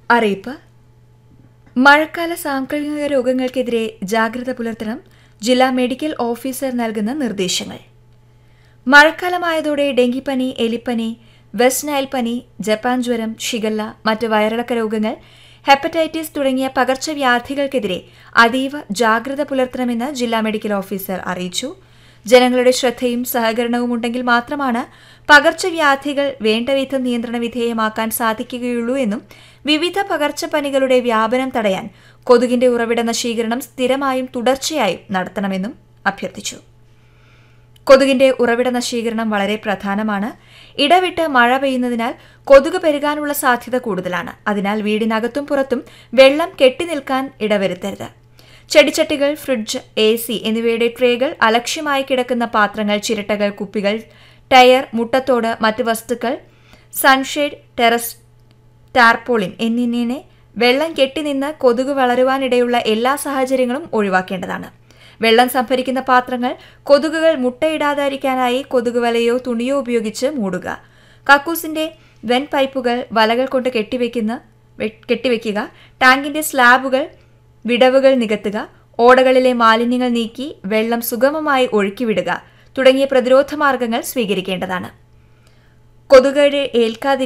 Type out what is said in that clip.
അറിയിപ്പ് മഴക്കാല സാംക്രമിക രോഗങ്ങൾക്കെതിരെ ജാഗ്രത പുലർത്തണം ജില്ലാ മെഡിക്കൽ ഓഫീസർ നൽകുന്ന നിർദ്ദേശങ്ങൾ മഴക്കാലമായതോടെ ഡെങ്കിപ്പനി എലിപ്പനി വെസ്റ്റ് നൈൽ പനി ജപ്പാൻ ജ്വരം ഷിഗല്ല മറ്റ് വയറിളക്ക രോഗങ്ങൾ ഹെപ്പറ്റൈറ്റിസ് തുടങ്ങിയ പകർച്ചവ്യാധികൾക്കെതിരെ അതീവ ജാഗ്രത പുലർത്തണമെന്ന് ജില്ലാ മെഡിക്കൽ ഓഫീസർ അറിയിച്ചു ജനങ്ങളുടെ ശ്രദ്ധയും സഹകരണവും ഉണ്ടെങ്കിൽ മാത്രമാണ് പകർച്ചവ്യാധികൾ വേണ്ടവിധം നിയന്ത്രണ വിധേയമാക്കാൻ സാധിക്കുകയുള്ളൂ എന്നും വിവിധ പകർച്ചപ്പനികളുടെ വ്യാപനം തടയാൻ കൊതുകിന്റെ ഉറവിട നശീകരണം സ്ഥിരമായും തുടർച്ചയായും നടത്തണമെന്നും അഭ്യർത്ഥിച്ചു കൊതുകിന്റെ ഉറവിട നശീകരണം വളരെ പ്രധാനമാണ് ഇടവിട്ട് മഴ പെയ്യുന്നതിനാൽ കൊതുക് പെരുകാനുള്ള സാധ്യത കൂടുതലാണ് അതിനാൽ വീടിനകത്തും പുറത്തും വെള്ളം കെട്ടിനിൽക്കാൻ ഇടവരുത്തരുത് ചെടിച്ചട്ടികൾ ഫ്രിഡ്ജ് എ സി എന്നിവയുടെ ട്രേകൾ അലക്ഷ്യമായി കിടക്കുന്ന പാത്രങ്ങൾ ചിരട്ടകൾ കുപ്പികൾ ടയർ മുട്ടത്തോട് മറ്റ് വസ്തുക്കൾ സൺഷെയ്ഡ് ടെറസ് ടാർപോളിൻ എന്നിങ്ങനെ വെള്ളം കെട്ടിനിന്ന് കൊതുക് വളരുവാനിടയുള്ള എല്ലാ സാഹചര്യങ്ങളും ഒഴിവാക്കേണ്ടതാണ് വെള്ളം സംഭരിക്കുന്ന പാത്രങ്ങൾ കൊതുകുകൾ മുട്ടയിടാതിരിക്കാനായി കൊതുക് വലയോ തുണിയോ ഉപയോഗിച്ച് മൂടുക കക്കൂസിന്റെ വെൻ പൈപ്പുകൾ വലകൾ കൊണ്ട് കെട്ടിവെക്കുന്ന കെട്ടിവെക്കുക ടാങ്കിന്റെ സ്ലാബുകൾ വിടവുകൾ നികത്തുക ഓടകളിലെ മാലിന്യങ്ങൾ നീക്കി വെള്ളം സുഗമമായി ഒഴുക്കിവിടുക തുടങ്ങിയ പ്രതിരോധ മാർഗങ്ങൾ സ്വീകരിക്കേണ്ടതാണ് കൊതുകുകളെ ഏൽക്കാതിരിക്കാൻ